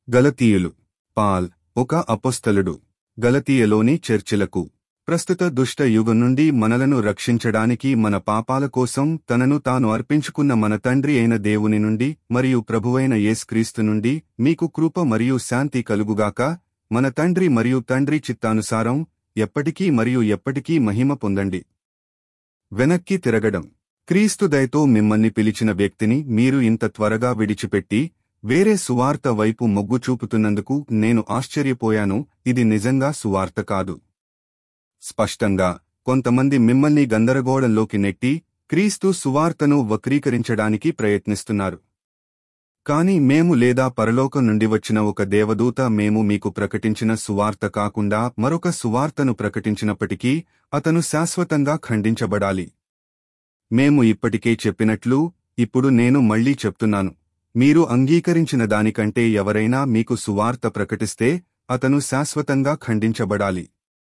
గలతీయులు Paul ఒక అపొస్తలుడు గలతీయలోని చర్చిలకు ప్రస్తుత దుష్ట యుగం నుండి మనలను రక్షించడానికి మన పాపాల కోసం తనను తాను అర్పించుకున్న మన తండ్రి అయిన దేవుని నుండి మరియు ప్రభువైన యేస్క్రీస్తు నుండి మీకు కృప మరియు శాంతి కలుగుగాక మన తండ్రి మరియు తండ్రి చిత్తానుసారం ఎప్పటికీ మరియు ఎప్పటికీ మహిమ పొందండి వెనక్కి తిరగడం క్రీస్తు దయతో మిమ్మల్ని పిలిచిన వ్యక్తిని మీరు ఇంత త్వరగా విడిచిపెట్టి వేరే సువార్త వైపు మొగ్గు చూపుతున్నందుకు నేను ఆశ్చర్యపోయాను ఇది నిజంగా సువార్త కాదు స్పష్టంగా కొంతమంది మిమ్మల్ని గందరగోళంలోకి నెట్టి క్రీస్తు సువార్తను వక్రీకరించడానికి ప్రయత్నిస్తున్నారు కాని మేము లేదా పరలోకం నుండి వచ్చిన ఒక దేవదూత మేము మీకు ప్రకటించిన సువార్త కాకుండా మరొక సువార్తను ప్రకటించినప్పటికీ అతను శాశ్వతంగా ఖండించబడాలి మేము ఇప్పటికే చెప్పినట్లు ఇప్పుడు నేను మళ్లీ చెప్తున్నాను మీరు అంగీకరించిన దానికంటే ఎవరైనా మీకు సువార్త ప్రకటిస్తే అతను శాశ్వతంగా ఖండించబడాలి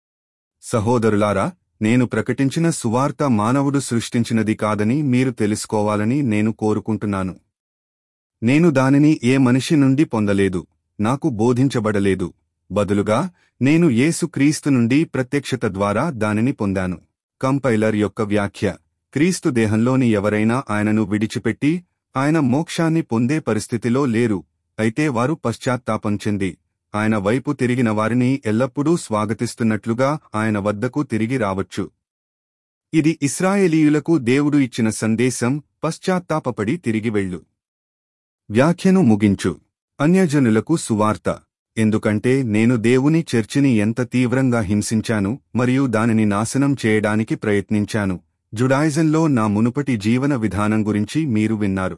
సహోదరులారా నేను ప్రకటించిన సువార్త మానవుడు సృష్టించినది కాదని మీరు తెలుసుకోవాలని నేను కోరుకుంటున్నాను నేను దానిని ఏ మనిషి నుండి పొందలేదు నాకు బోధించబడలేదు బదులుగా నేను యేసు క్రీస్తు నుండి ప్రత్యక్షత ద్వారా దానిని పొందాను కంపైలర్ యొక్క వ్యాఖ్య క్రీస్తు దేహంలోని ఎవరైనా ఆయనను విడిచిపెట్టి ఆయన మోక్షాన్ని పొందే పరిస్థితిలో లేరు అయితే వారు పశ్చాత్తాపం చెంది ఆయన వైపు తిరిగిన వారిని ఎల్లప్పుడూ స్వాగతిస్తున్నట్లుగా ఆయన వద్దకు తిరిగి రావచ్చు ఇది ఇస్రాయేలీయులకు దేవుడు ఇచ్చిన సందేశం పశ్చాత్తాపపడి తిరిగి వెళ్ళు వ్యాఖ్యను ముగించు అన్యజనులకు సువార్త ఎందుకంటే నేను దేవుని చర్చిని ఎంత తీవ్రంగా హింసించాను మరియు దానిని నాశనం చేయడానికి ప్రయత్నించాను జుడాయిజంలో నా మునుపటి జీవన విధానం గురించి మీరు విన్నారు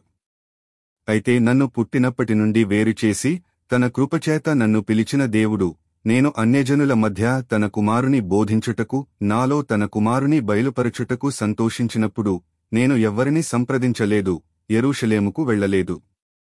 అయితే నన్ను పుట్టినప్పటి నుండి వేరుచేసి తన కృపచేత నన్ను పిలిచిన దేవుడు నేను అన్యజనుల మధ్య తన కుమారుని బోధించుటకు నాలో తన కుమారుని బయలుపరచుటకు సంతోషించినప్పుడు నేను ఎవ్వరిని సంప్రదించలేదు ఎరూషలేముకు వెళ్లలేదు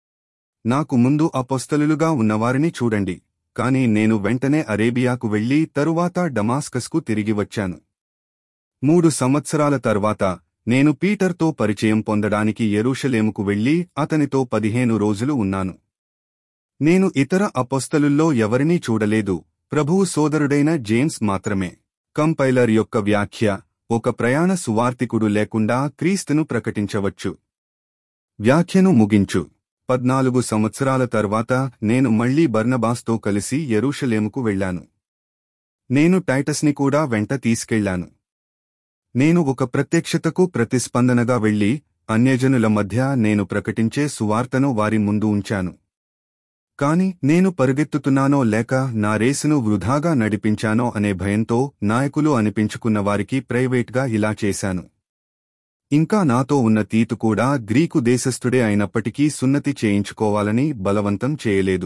నాకు ముందు అపొస్తలులుగా ఉన్నవారిని చూడండి కాని నేను వెంటనే అరేబియాకు వెళ్లి తరువాత డమాస్కస్కు తిరిగి వచ్చాను మూడు సంవత్సరాల తర్వాత నేను పీటర్తో పరిచయం పొందడానికి ఎరూషలేముకు వెళ్లి అతనితో పదిహేను రోజులు ఉన్నాను నేను ఇతర అపొస్తలుల్లో ఎవరినీ చూడలేదు ప్రభువు సోదరుడైన జేమ్స్ మాత్రమే కంపైలర్ యొక్క వ్యాఖ్య ఒక ప్రయాణ సువార్తికుడు లేకుండా క్రీస్తును ప్రకటించవచ్చు వ్యాఖ్యను ముగించు పద్నాలుగు సంవత్సరాల తర్వాత నేను మళ్లీ బర్నబాస్తో కలిసి ఎరూషలేముకు వెళ్లాను నేను టైటస్ని కూడా వెంట తీసుకెళ్లాను నేను ఒక ప్రత్యక్షతకు ప్రతిస్పందనగా వెళ్లి అన్యజనుల మధ్య నేను ప్రకటించే సువార్తను వారి ముందు ఉంచాను కాని నేను పరుగెత్తుతున్నానో లేక నా రేసును వృధాగా నడిపించానో అనే భయంతో నాయకులు అనిపించుకున్న వారికి ప్రైవేట్గా ఇలా చేశాను ఇంకా నాతో ఉన్న తీతు కూడా గ్రీకు దేశస్థుడే అయినప్పటికీ సున్నతి చేయించుకోవాలని బలవంతం చేయలేదు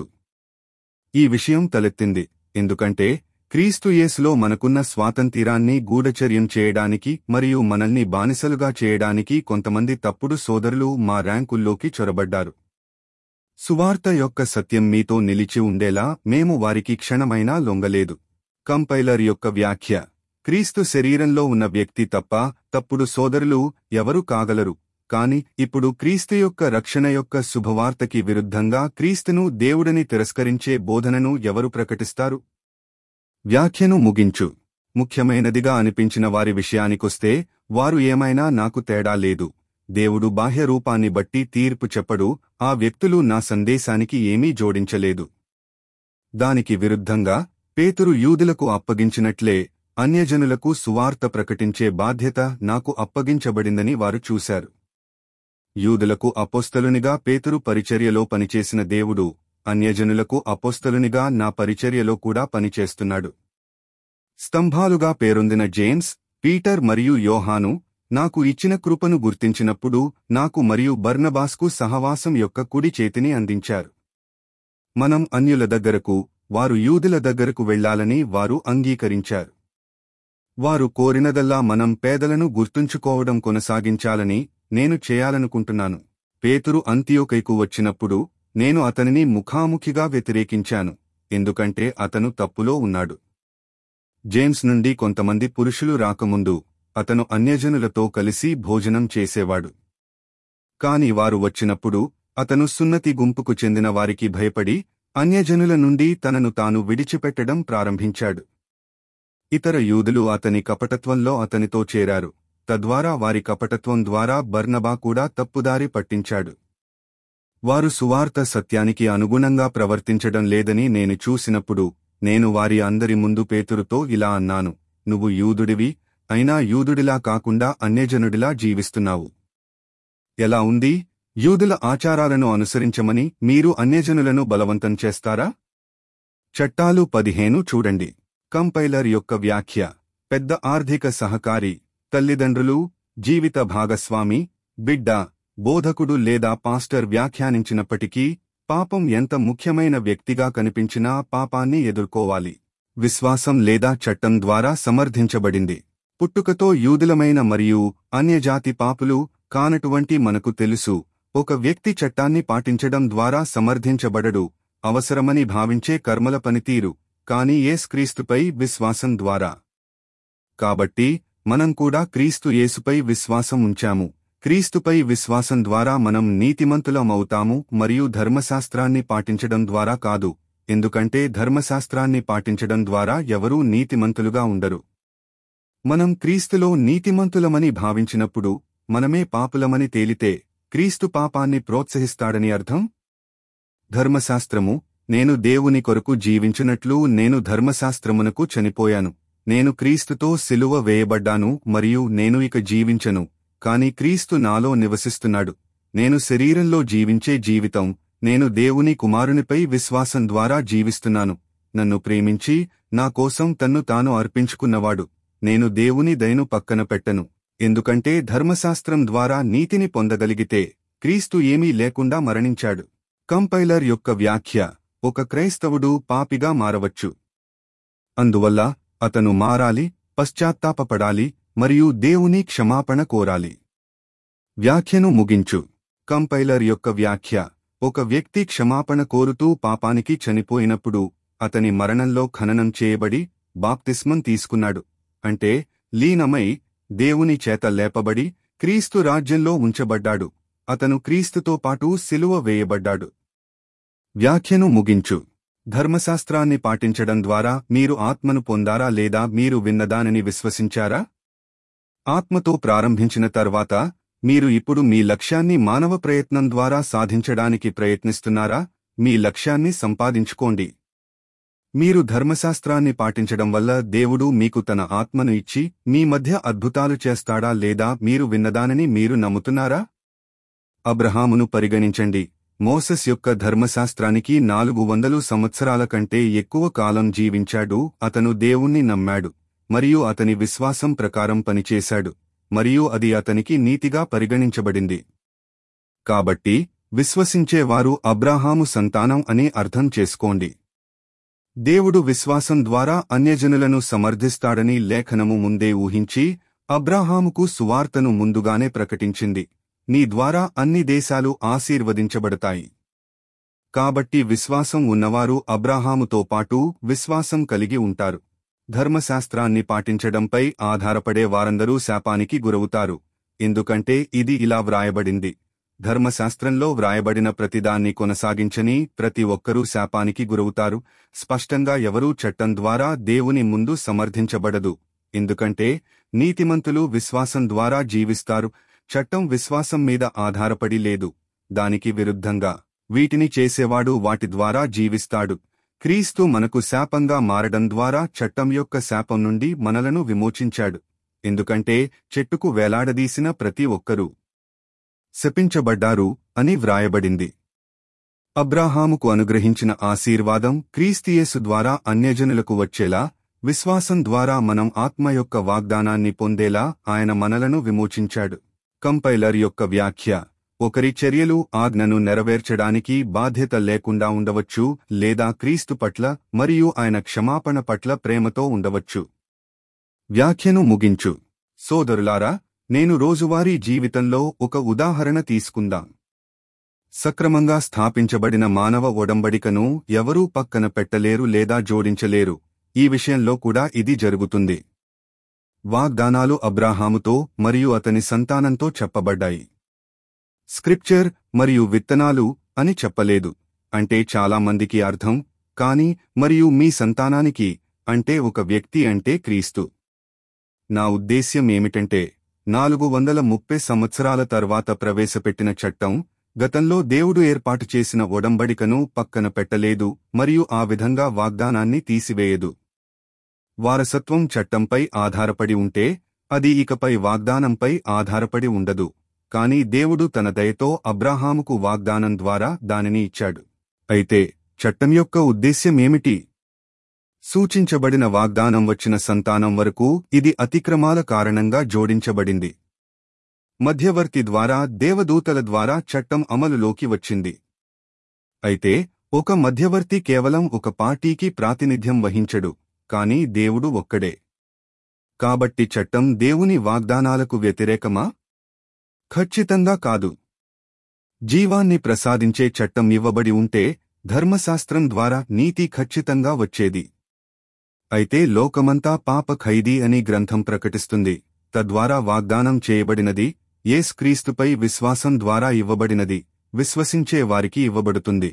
ఈ విషయం తలెత్తింది ఎందుకంటే క్రీస్తు యేసులో మనకున్న స్వాతంత్రాన్ని గూఢచర్యం చేయడానికి మరియు మనల్ని బానిసలుగా చేయడానికి కొంతమంది తప్పుడు సోదరులు మా ర్యాంకుల్లోకి చొరబడ్డారు సువార్త యొక్క సత్యం మీతో నిలిచి ఉండేలా మేము వారికి క్షణమైనా లొంగలేదు కంపైలర్ యొక్క వ్యాఖ్య క్రీస్తు శరీరంలో ఉన్న వ్యక్తి తప్ప తప్పుడు సోదరులు ఎవరు కాగలరు కాని ఇప్పుడు క్రీస్తు యొక్క రక్షణ యొక్క శుభవార్తకి విరుద్ధంగా క్రీస్తును దేవుడని తిరస్కరించే బోధనను ఎవరు ప్రకటిస్తారు వ్యాఖ్యను ముగించు ముఖ్యమైనదిగా అనిపించిన వారి విషయానికొస్తే వారు ఏమైనా నాకు తేడా లేదు దేవుడు బాహ్య రూపాన్ని బట్టి తీర్పు చెప్పడు ఆ వ్యక్తులు నా సందేశానికి ఏమీ జోడించలేదు దానికి విరుద్ధంగా పేతురు యూదులకు అప్పగించినట్లే అన్యజనులకు సువార్త ప్రకటించే బాధ్యత నాకు అప్పగించబడిందని వారు చూశారు యూదులకు అపోస్తలునిగా పేతురు పరిచర్యలో పనిచేసిన దేవుడు అన్యజనులకు అపోస్తలునిగా నా పరిచర్యలో కూడా పనిచేస్తున్నాడు స్తంభాలుగా పేరొందిన జేమ్స్ పీటర్ మరియు యోహాను నాకు ఇచ్చిన కృపను గుర్తించినప్పుడు నాకు మరియు బర్నబాస్కు సహవాసం యొక్క కుడి చేతిని అందించారు మనం అన్యుల దగ్గరకు వారు యూదుల దగ్గరకు వెళ్లాలని వారు అంగీకరించారు వారు కోరినదల్లా మనం పేదలను గుర్తుంచుకోవడం కొనసాగించాలని నేను చేయాలనుకుంటున్నాను పేతురు అంత్యోకైకు వచ్చినప్పుడు నేను అతనిని ముఖాముఖిగా వ్యతిరేకించాను ఎందుకంటే అతను తప్పులో ఉన్నాడు జేమ్స్ నుండి కొంతమంది పురుషులు రాకముందు అతను అన్యజనులతో కలిసి భోజనం చేసేవాడు కాని వారు వచ్చినప్పుడు అతను సున్నతి గుంపుకు చెందిన వారికి భయపడి అన్యజనుల నుండి తనను తాను విడిచిపెట్టడం ప్రారంభించాడు ఇతర యూదులు అతని కపటత్వంలో అతనితో చేరారు తద్వారా వారి కపటత్వం ద్వారా బర్నబా కూడా తప్పుదారి పట్టించాడు వారు సువార్త సత్యానికి అనుగుణంగా ప్రవర్తించడం లేదని నేను చూసినప్పుడు నేను వారి అందరి ముందు పేతురుతో ఇలా అన్నాను నువ్వు యూదుడివి అయినా యూదుడిలా కాకుండా అన్యజనుడిలా జీవిస్తున్నావు ఎలా ఉంది యూదుల ఆచారాలను అనుసరించమని మీరు అన్యజనులను బలవంతం చేస్తారా చట్టాలు పదిహేను చూడండి కంపైలర్ యొక్క వ్యాఖ్య పెద్ద ఆర్థిక సహకారి తల్లిదండ్రులు జీవిత భాగస్వామి బిడ్డ బోధకుడు లేదా పాస్టర్ వ్యాఖ్యానించినప్పటికీ పాపం ఎంత ముఖ్యమైన వ్యక్తిగా కనిపించినా పాపాన్ని ఎదుర్కోవాలి విశ్వాసం లేదా చట్టం ద్వారా సమర్థించబడింది పుట్టుకతో యూదులమైన మరియు అన్యజాతి పాపులు కానటువంటి మనకు తెలుసు ఒక వ్యక్తి చట్టాన్ని పాటించడం ద్వారా సమర్థించబడడు అవసరమని భావించే కర్మల పనితీరు కాని యేస్క్రీస్తుపై విశ్వాసం ద్వారా కాబట్టి మనం కూడా క్రీస్తు యేసుపై విశ్వాసం ఉంచాము క్రీస్తుపై విశ్వాసం ద్వారా మనం నీతిమంతులమవుతాము మరియు ధర్మశాస్త్రాన్ని పాటించడం ద్వారా కాదు ఎందుకంటే ధర్మశాస్త్రాన్ని పాటించడం ద్వారా ఎవరూ నీతిమంతులుగా ఉండరు మనం క్రీస్తులో నీతిమంతులమని భావించినప్పుడు మనమే పాపులమని తేలితే క్రీస్తు పాపాన్ని ప్రోత్సహిస్తాడని అర్థం ధర్మశాస్త్రము నేను దేవుని కొరకు జీవించినట్లు నేను ధర్మశాస్త్రమునకు చనిపోయాను నేను క్రీస్తుతో సిలువ వేయబడ్డాను మరియు నేను ఇక జీవించను కాని క్రీస్తు నాలో నివసిస్తున్నాడు నేను శరీరంలో జీవించే జీవితం నేను దేవుని కుమారునిపై విశ్వాసం ద్వారా జీవిస్తున్నాను నన్ను ప్రేమించి నా కోసం తన్ను తాను అర్పించుకున్నవాడు నేను దేవుని దయను పక్కన పెట్టను ఎందుకంటే ధర్మశాస్త్రం ద్వారా నీతిని పొందగలిగితే క్రీస్తు ఏమీ లేకుండా మరణించాడు కంపైలర్ యొక్క వ్యాఖ్య ఒక క్రైస్తవుడు పాపిగా మారవచ్చు అందువల్ల అతను మారాలి పశ్చాత్తాపపడాలి మరియు దేవుని క్షమాపణ కోరాలి వ్యాఖ్యను ముగించు కంపైలర్ యొక్క వ్యాఖ్య ఒక వ్యక్తి క్షమాపణ కోరుతూ పాపానికి చనిపోయినప్పుడు అతని మరణంలో ఖననం చేయబడి బాప్తిస్మం తీసుకున్నాడు అంటే లీనమై దేవుని చేత లేపబడి క్రీస్తు రాజ్యంలో ఉంచబడ్డాడు అతను క్రీస్తుతో పాటు సిలువ వేయబడ్డాడు వ్యాఖ్యను ముగించు ధర్మశాస్త్రాన్ని పాటించడం ద్వారా మీరు ఆత్మను పొందారా లేదా మీరు విన్నదానిని విశ్వసించారా ఆత్మతో ప్రారంభించిన తర్వాత మీరు ఇప్పుడు మీ లక్ష్యాన్ని మానవ ప్రయత్నం ద్వారా సాధించడానికి ప్రయత్నిస్తున్నారా మీ లక్ష్యాన్ని సంపాదించుకోండి మీరు ధర్మశాస్త్రాన్ని పాటించడం వల్ల దేవుడు మీకు తన ఆత్మను ఇచ్చి మీ మధ్య అద్భుతాలు చేస్తాడా లేదా మీరు విన్నదానని మీరు నమ్ముతున్నారా అబ్రహామును పరిగణించండి మోసెస్ యొక్క ధర్మశాస్త్రానికి నాలుగు వందలు సంవత్సరాల కంటే ఎక్కువ కాలం జీవించాడు అతను దేవుణ్ణి నమ్మాడు మరియు అతని విశ్వాసం ప్రకారం పనిచేశాడు మరియు అది అతనికి నీతిగా పరిగణించబడింది కాబట్టి విశ్వసించేవారు అబ్రాహాము సంతానం అని అర్థం చేసుకోండి దేవుడు విశ్వాసం ద్వారా అన్యజనులను సమర్థిస్తాడని లేఖనము ముందే ఊహించి అబ్రాహాముకు సువార్తను ముందుగానే ప్రకటించింది నీ ద్వారా అన్ని దేశాలు ఆశీర్వదించబడతాయి కాబట్టి విశ్వాసం ఉన్నవారు అబ్రాహాముతో పాటు విశ్వాసం కలిగి ఉంటారు ధర్మశాస్త్రాన్ని పాటించడంపై ఆధారపడే వారందరూ శాపానికి గురవుతారు ఎందుకంటే ఇది ఇలా వ్రాయబడింది ధర్మశాస్త్రంలో వ్రాయబడిన ప్రతిదాన్ని కొనసాగించని ప్రతి ఒక్కరూ శాపానికి గురవుతారు స్పష్టంగా ఎవరూ చట్టం ద్వారా దేవుని ముందు సమర్థించబడదు ఎందుకంటే నీతిమంతులు విశ్వాసం ద్వారా జీవిస్తారు చట్టం విశ్వాసం మీద ఆధారపడి లేదు దానికి విరుద్ధంగా వీటిని చేసేవాడు వాటి ద్వారా జీవిస్తాడు క్రీస్తు మనకు శాపంగా మారడం ద్వారా చట్టం యొక్క శాపం నుండి మనలను విమోచించాడు ఎందుకంటే చెట్టుకు వేలాడదీసిన ప్రతి ఒక్కరూ శపించబడ్డారు అని వ్రాయబడింది అబ్రాహాముకు అనుగ్రహించిన ఆశీర్వాదం క్రీస్తియేసు ద్వారా అన్యజనులకు వచ్చేలా విశ్వాసం ద్వారా మనం ఆత్మ యొక్క వాగ్దానాన్ని పొందేలా ఆయన మనలను విమోచించాడు కంపైలర్ యొక్క వ్యాఖ్య ఒకరి చర్యలు ఆజ్ఞను నెరవేర్చడానికి బాధ్యత లేకుండా ఉండవచ్చు లేదా క్రీస్తు పట్ల మరియు ఆయన క్షమాపణ పట్ల ప్రేమతో ఉండవచ్చు వ్యాఖ్యను ముగించు సోదరులారా నేను రోజువారీ జీవితంలో ఒక ఉదాహరణ తీసుకుందాం సక్రమంగా స్థాపించబడిన మానవ ఒడంబడికను ఎవరూ పక్కన పెట్టలేరు లేదా జోడించలేరు ఈ విషయంలో కూడా ఇది జరుగుతుంది వాగ్దానాలు అబ్రాహాముతో మరియు అతని సంతానంతో చెప్పబడ్డాయి స్క్రిప్చర్ మరియు విత్తనాలు అని చెప్పలేదు అంటే చాలా మందికి అర్థం కాని మరియు మీ సంతానానికి అంటే ఒక వ్యక్తి అంటే క్రీస్తు నా ఉద్దేశ్యం ఏమిటంటే నాలుగు వందల ముప్పై సంవత్సరాల తర్వాత ప్రవేశపెట్టిన చట్టం గతంలో దేవుడు ఏర్పాటు చేసిన ఒడంబడికను పక్కన పెట్టలేదు మరియు ఆ విధంగా వాగ్దానాన్ని తీసివేయదు వారసత్వం చట్టంపై ఆధారపడి ఉంటే అది ఇకపై వాగ్దానంపై ఆధారపడి ఉండదు కాని దేవుడు తన దయతో అబ్రాహాముకు వాగ్దానం ద్వారా దానిని ఇచ్చాడు అయితే చట్టం యొక్క ఉద్దేశ్యమేమిటి సూచించబడిన వాగ్దానం వచ్చిన సంతానం వరకు ఇది అతిక్రమాల కారణంగా జోడించబడింది మధ్యవర్తి ద్వారా దేవదూతల ద్వారా చట్టం అమలులోకి వచ్చింది అయితే ఒక మధ్యవర్తి కేవలం ఒక పార్టీకి ప్రాతినిధ్యం వహించడు కాని దేవుడు ఒక్కడే కాబట్టి చట్టం దేవుని వాగ్దానాలకు వ్యతిరేకమా ఖచ్చితంగా కాదు జీవాన్ని ప్రసాదించే చట్టం ఇవ్వబడి ఉంటే ధర్మశాస్త్రం ద్వారా నీతి ఖచ్చితంగా వచ్చేది అయితే లోకమంతా పాప ఖైదీ అని గ్రంథం ప్రకటిస్తుంది తద్వారా వాగ్దానం చేయబడినది యేస్క్రీస్తుపై విశ్వాసం ద్వారా ఇవ్వబడినది విశ్వసించే వారికి ఇవ్వబడుతుంది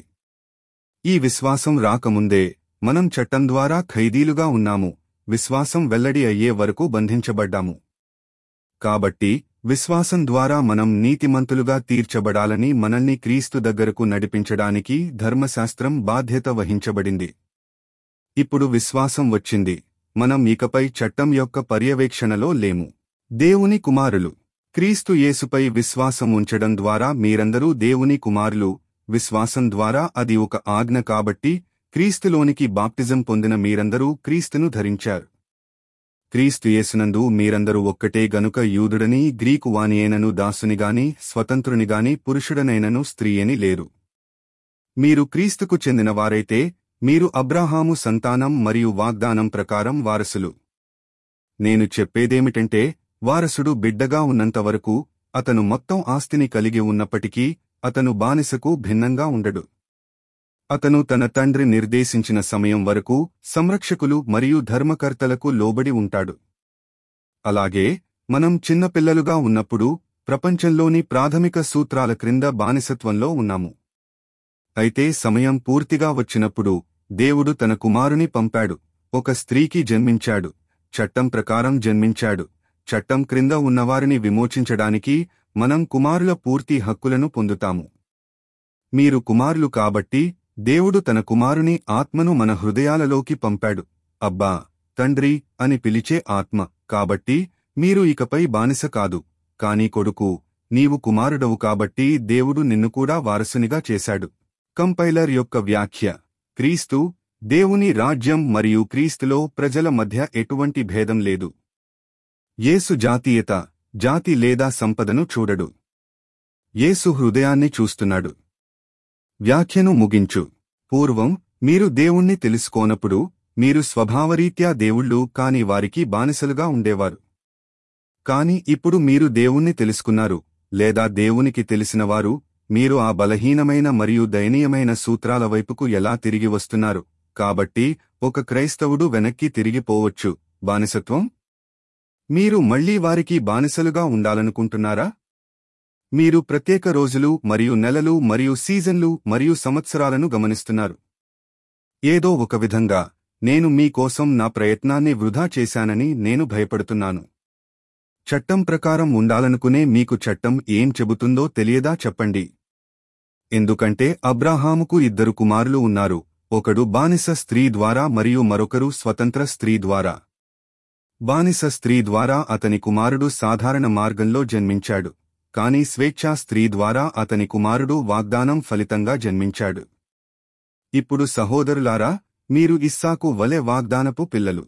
ఈ విశ్వాసం రాకముందే మనం చట్టం ద్వారా ఖైదీలుగా ఉన్నాము విశ్వాసం వెల్లడి అయ్యే వరకు బంధించబడ్డాము కాబట్టి విశ్వాసం ద్వారా మనం నీతిమంతులుగా తీర్చబడాలని మనల్ని క్రీస్తు దగ్గరకు నడిపించడానికి ధర్మశాస్త్రం బాధ్యత వహించబడింది ఇప్పుడు విశ్వాసం వచ్చింది మనం ఇకపై చట్టం యొక్క పర్యవేక్షణలో లేము దేవుని కుమారులు క్రీస్తు యేసుపై విశ్వాసం ఉంచడం ద్వారా మీరందరూ దేవుని కుమారులు విశ్వాసం ద్వారా అది ఒక ఆజ్ఞ కాబట్టి క్రీస్తులోనికి బాప్టిజం పొందిన మీరందరూ క్రీస్తును ధరించారు క్రీస్తు యేసునందు మీరందరూ ఒక్కటే గనుక యూదుడని గ్రీకు వానియేనను దాసునిగాని స్వతంత్రునిగాని పురుషుడనైనను స్త్రీయని లేరు మీరు క్రీస్తుకు చెందినవారైతే మీరు అబ్రాహాము సంతానం మరియు వాగ్దానం ప్రకారం వారసులు నేను చెప్పేదేమిటంటే వారసుడు బిడ్డగా ఉన్నంతవరకు అతను మొత్తం ఆస్తిని కలిగి ఉన్నప్పటికీ అతను బానిసకు భిన్నంగా ఉండడు అతను తన తండ్రి నిర్దేశించిన సమయం వరకు సంరక్షకులు మరియు ధర్మకర్తలకు లోబడి ఉంటాడు అలాగే మనం చిన్నపిల్లలుగా ఉన్నప్పుడు ప్రపంచంలోని ప్రాథమిక సూత్రాల క్రింద బానిసత్వంలో ఉన్నాము అయితే సమయం పూర్తిగా వచ్చినప్పుడు దేవుడు తన కుమారుని పంపాడు ఒక స్త్రీకి జన్మించాడు చట్టం ప్రకారం జన్మించాడు చట్టం క్రింద ఉన్నవారిని విమోచించడానికి మనం కుమారుల పూర్తి హక్కులను పొందుతాము మీరు కుమారులు కాబట్టి దేవుడు తన కుమారుని ఆత్మను మన హృదయాలలోకి పంపాడు అబ్బా తండ్రి అని పిలిచే ఆత్మ కాబట్టి మీరు ఇకపై బానిస కాదు కాని కొడుకు నీవు కుమారుడవు కాబట్టి దేవుడు నిన్ను కూడా వారసునిగా చేశాడు కంపైలర్ యొక్క వ్యాఖ్య క్రీస్తు దేవుని రాజ్యం మరియు క్రీస్తులో ప్రజల మధ్య ఎటువంటి భేదం లేదు యేసు జాతీయత జాతి లేదా సంపదను చూడడు యేసు హృదయాన్ని చూస్తున్నాడు వ్యాఖ్యను ముగించు పూర్వం మీరు దేవుణ్ణి తెలుసుకోనప్పుడు మీరు స్వభావరీత్యా దేవుళ్ళు కాని వారికి బానిసలుగా ఉండేవారు కాని ఇప్పుడు మీరు దేవుణ్ణి తెలుసుకున్నారు లేదా దేవునికి తెలిసినవారు మీరు ఆ బలహీనమైన మరియు దయనీయమైన సూత్రాల వైపుకు ఎలా తిరిగి వస్తున్నారు కాబట్టి ఒక క్రైస్తవుడు వెనక్కి తిరిగిపోవచ్చు బానిసత్వం మీరు మళ్లీ వారికి బానిసలుగా ఉండాలనుకుంటున్నారా మీరు ప్రత్యేక రోజులు మరియు నెలలు మరియు సీజన్లు మరియు సంవత్సరాలను గమనిస్తున్నారు ఏదో ఒక విధంగా నేను మీకోసం నా ప్రయత్నాన్ని వృధా చేశానని నేను భయపడుతున్నాను చట్టం ప్రకారం ఉండాలనుకునే మీకు చట్టం ఏం చెబుతుందో తెలియదా చెప్పండి ఎందుకంటే అబ్రాహాముకు ఇద్దరు కుమారులు ఉన్నారు ఒకడు బానిస స్త్రీ ద్వారా మరియు మరొకరు స్వతంత్ర స్త్రీ ద్వారా బానిస స్త్రీ ద్వారా అతని కుమారుడు సాధారణ మార్గంలో జన్మించాడు కాని స్వేచ్ఛా స్త్రీ ద్వారా అతని కుమారుడు వాగ్దానం ఫలితంగా జన్మించాడు ఇప్పుడు సహోదరులారా మీరు ఇస్సాకు వలె వాగ్దానపు పిల్లలు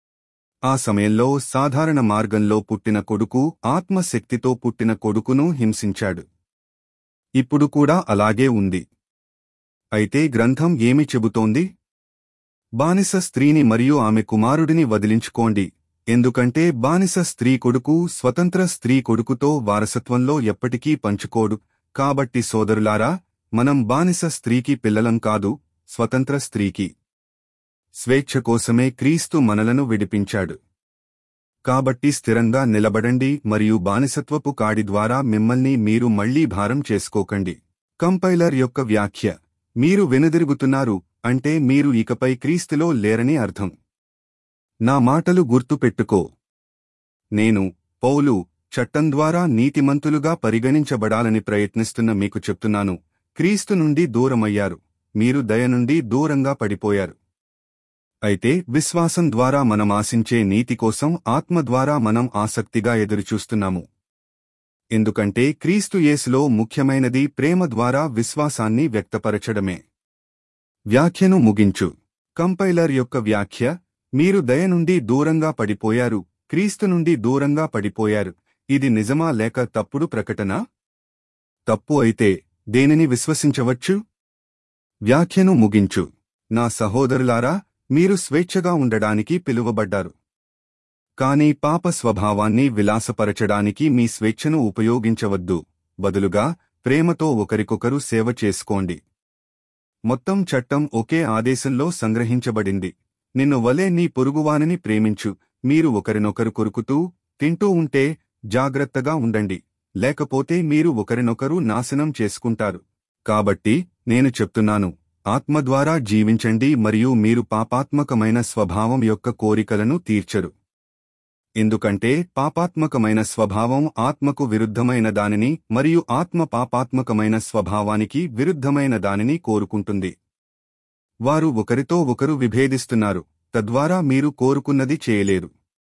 ఆ సమయంలో సాధారణ మార్గంలో పుట్టిన కొడుకు ఆత్మశక్తితో పుట్టిన కొడుకును హింసించాడు ఇప్పుడు కూడా అలాగే ఉంది అయితే గ్రంథం ఏమి చెబుతోంది బానిస స్త్రీని మరియు ఆమె కుమారుడిని వదిలించుకోండి ఎందుకంటే బానిస స్త్రీ కొడుకు స్వతంత్ర స్త్రీ కొడుకుతో వారసత్వంలో ఎప్పటికీ పంచుకోడు కాబట్టి సోదరులారా మనం బానిస స్త్రీకి పిల్లలం కాదు స్వతంత్ర స్త్రీకి స్వేచ్ఛ కోసమే క్రీస్తు మనలను విడిపించాడు కాబట్టి స్థిరంగా నిలబడండి మరియు బానిసత్వపు కాడి ద్వారా మిమ్మల్ని మీరు మళ్లీ భారం చేసుకోకండి కంపైలర్ యొక్క వ్యాఖ్య మీరు వెనుదిరుగుతున్నారు అంటే మీరు ఇకపై క్రీస్తులో లేరని అర్థం నా మాటలు గుర్తుపెట్టుకో నేను పౌలు చట్టం ద్వారా నీతిమంతులుగా పరిగణించబడాలని ప్రయత్నిస్తున్న మీకు చెప్తున్నాను క్రీస్తు నుండి దూరమయ్యారు మీరు దయ నుండి దూరంగా పడిపోయారు అయితే విశ్వాసం ద్వారా మనం ఆశించే నీతి కోసం ఆత్మ ద్వారా మనం ఆసక్తిగా ఎదురుచూస్తున్నాము ఎందుకంటే క్రీస్తు యేసులో ముఖ్యమైనది ప్రేమ ద్వారా విశ్వాసాన్ని వ్యక్తపరచడమే వ్యాఖ్యను ముగించు కంపైలర్ యొక్క వ్యాఖ్య మీరు దయ నుండి దూరంగా పడిపోయారు క్రీస్తు నుండి దూరంగా పడిపోయారు ఇది నిజమా లేక తప్పుడు ప్రకటన తప్పు అయితే దేనిని విశ్వసించవచ్చు వ్యాఖ్యను ముగించు నా సహోదరులారా మీరు స్వేచ్ఛగా ఉండడానికి పిలువబడ్డారు కాని పాప స్వభావాన్ని విలాసపరచడానికి మీ స్వేచ్ఛను ఉపయోగించవద్దు బదులుగా ప్రేమతో ఒకరికొకరు సేవ చేసుకోండి మొత్తం చట్టం ఒకే ఆదేశంలో సంగ్రహించబడింది నిన్ను వలే నీ పొరుగువానిని ప్రేమించు మీరు ఒకరినొకరు కొరుకుతూ తింటూ ఉంటే జాగ్రత్తగా ఉండండి లేకపోతే మీరు ఒకరినొకరు నాశనం చేసుకుంటారు కాబట్టి నేను చెప్తున్నాను ఆత్మ ద్వారా జీవించండి మరియు మీరు పాపాత్మకమైన స్వభావం యొక్క కోరికలను తీర్చరు ఎందుకంటే పాపాత్మకమైన స్వభావం ఆత్మకు విరుద్ధమైన దానిని మరియు ఆత్మ పాపాత్మకమైన స్వభావానికి విరుద్ధమైన దానిని కోరుకుంటుంది వారు ఒకరితో ఒకరు విభేదిస్తున్నారు తద్వారా మీరు కోరుకున్నది చేయలేరు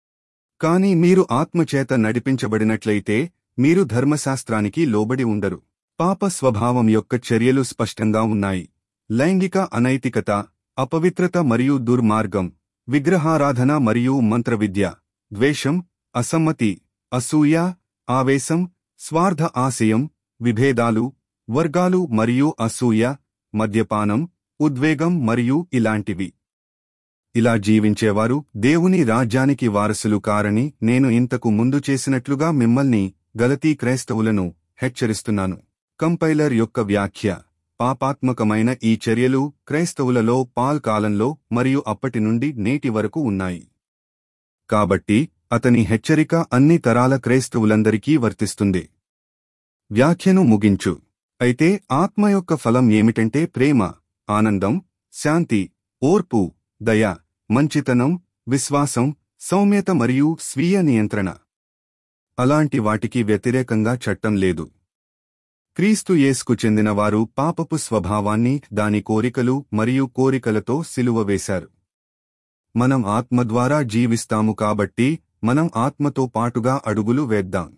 కాని మీరు ఆత్మచేత నడిపించబడినట్లయితే మీరు ధర్మశాస్త్రానికి లోబడి ఉండరు పాప స్వభావం యొక్క చర్యలు స్పష్టంగా ఉన్నాయి లైంగిక అనైతికత అపవిత్రత మరియు దుర్మార్గం విగ్రహారాధన మరియు మంత్రవిద్య ద్వేషం అసమ్మతి అసూయ ఆవేశం స్వార్థ ఆశయం విభేదాలు వర్గాలు మరియు అసూయ మద్యపానం ఉద్వేగం మరియు ఇలాంటివి ఇలా జీవించేవారు దేవుని రాజ్యానికి వారసులు కారని నేను ఇంతకు ముందు చేసినట్లుగా మిమ్మల్ని గలతీ క్రైస్తవులను హెచ్చరిస్తున్నాను కంపైలర్ యొక్క వ్యాఖ్య పాపాత్మకమైన ఈ చర్యలు క్రైస్తవులలో పాల్ కాలంలో మరియు అప్పటి నుండి నేటి వరకు ఉన్నాయి కాబట్టి అతని హెచ్చరిక అన్ని తరాల క్రైస్తవులందరికీ వర్తిస్తుంది వ్యాఖ్యను ముగించు అయితే ఆత్మ యొక్క ఫలం ఏమిటంటే ప్రేమ ఆనందం శాంతి ఓర్పు దయ మంచితనం విశ్వాసం సౌమ్యత మరియు స్వీయ నియంత్రణ అలాంటి వాటికి వ్యతిరేకంగా చట్టం లేదు క్రీస్తు యేసుకు చెందినవారు పాపపు స్వభావాన్ని దాని కోరికలు మరియు కోరికలతో సిలువ వేశారు మనం ఆత్మ ద్వారా జీవిస్తాము కాబట్టి మనం ఆత్మతో పాటుగా అడుగులు వేద్దాం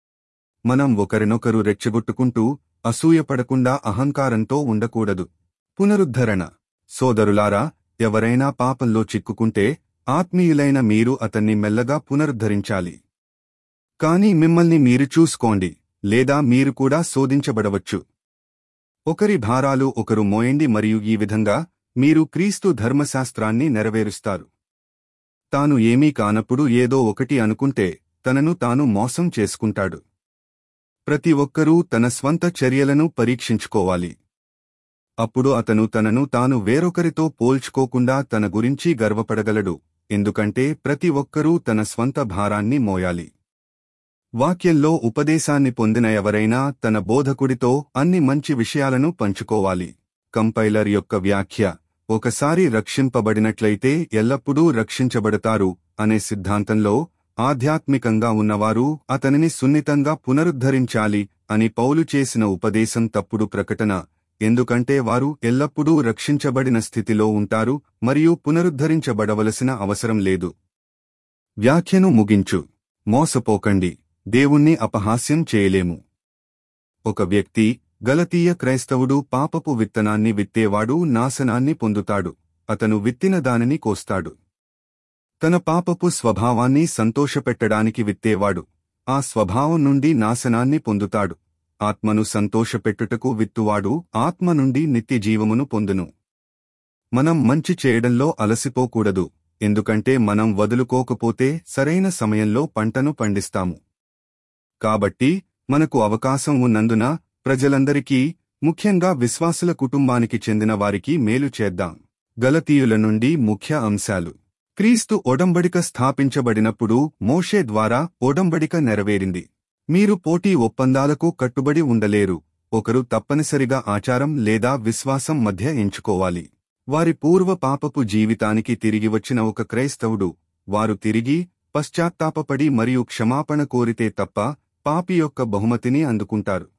మనం ఒకరినొకరు రెచ్చగొట్టుకుంటూ అసూయపడకుండా అహంకారంతో ఉండకూడదు పునరుద్ధరణ సోదరులారా ఎవరైనా పాపంలో చిక్కుకుంటే ఆత్మీయులైన మీరు అతన్ని మెల్లగా పునరుద్ధరించాలి కాని మిమ్మల్ని మీరు చూసుకోండి లేదా మీరు కూడా శోధించబడవచ్చు ఒకరి భారాలు ఒకరు మోయండి మరియు ఈ విధంగా మీరు క్రీస్తు ధర్మశాస్త్రాన్ని నెరవేరుస్తారు తాను ఏమీ కానప్పుడు ఏదో ఒకటి అనుకుంటే తనను తాను మోసం చేసుకుంటాడు ప్రతి ఒక్కరూ తన స్వంత చర్యలను పరీక్షించుకోవాలి అప్పుడు అతను తనను తాను వేరొకరితో పోల్చుకోకుండా తన గురించి గర్వపడగలడు ఎందుకంటే ప్రతి ఒక్కరూ తన స్వంత భారాన్ని మోయాలి వాక్యంలో ఉపదేశాన్ని పొందిన ఎవరైనా తన బోధకుడితో అన్ని మంచి విషయాలను పంచుకోవాలి కంపైలర్ యొక్క వ్యాఖ్య ఒకసారి రక్షింపబడినట్లయితే ఎల్లప్పుడూ రక్షించబడతారు అనే సిద్ధాంతంలో ఆధ్యాత్మికంగా ఉన్నవారు అతనిని సున్నితంగా పునరుద్ధరించాలి అని పౌలు చేసిన ఉపదేశం తప్పుడు ప్రకటన ఎందుకంటే వారు ఎల్లప్పుడూ రక్షించబడిన స్థితిలో ఉంటారు మరియు పునరుద్ధరించబడవలసిన అవసరం లేదు వ్యాఖ్యను ముగించు మోసపోకండి దేవుణ్ణి అపహాస్యం చేయలేము ఒక వ్యక్తి గలతీయ క్రైస్తవుడు పాపపు విత్తనాన్ని విత్తేవాడు నాశనాన్ని పొందుతాడు అతను విత్తిన దానిని కోస్తాడు తన పాపపు స్వభావాన్ని సంతోషపెట్టడానికి విత్తేవాడు ఆ స్వభావం నుండి నాశనాన్ని పొందుతాడు ఆత్మను సంతోషపెట్టుటకు విత్తువాడు ఆత్మ నుండి నిత్యజీవమును పొందును మనం మంచి చేయడంలో అలసిపోకూడదు ఎందుకంటే మనం వదులుకోకపోతే సరైన సమయంలో పంటను పండిస్తాము కాబట్టి మనకు అవకాశం ఉన్నందున ప్రజలందరికీ ముఖ్యంగా విశ్వాసుల కుటుంబానికి చెందిన వారికి మేలు చేద్దాం గలతీయుల నుండి ముఖ్య అంశాలు క్రీస్తు ఒడంబడిక స్థాపించబడినప్పుడు మోషే ద్వారా ఒడంబడిక నెరవేరింది మీరు పోటీ ఒప్పందాలకు కట్టుబడి ఉండలేరు ఒకరు తప్పనిసరిగా ఆచారం లేదా విశ్వాసం మధ్య ఎంచుకోవాలి వారి పూర్వ పాపపు జీవితానికి తిరిగి వచ్చిన ఒక క్రైస్తవుడు వారు తిరిగి పశ్చాత్తాపపడి మరియు క్షమాపణ కోరితే తప్ప పాపి యొక్క బహుమతిని అందుకుంటారు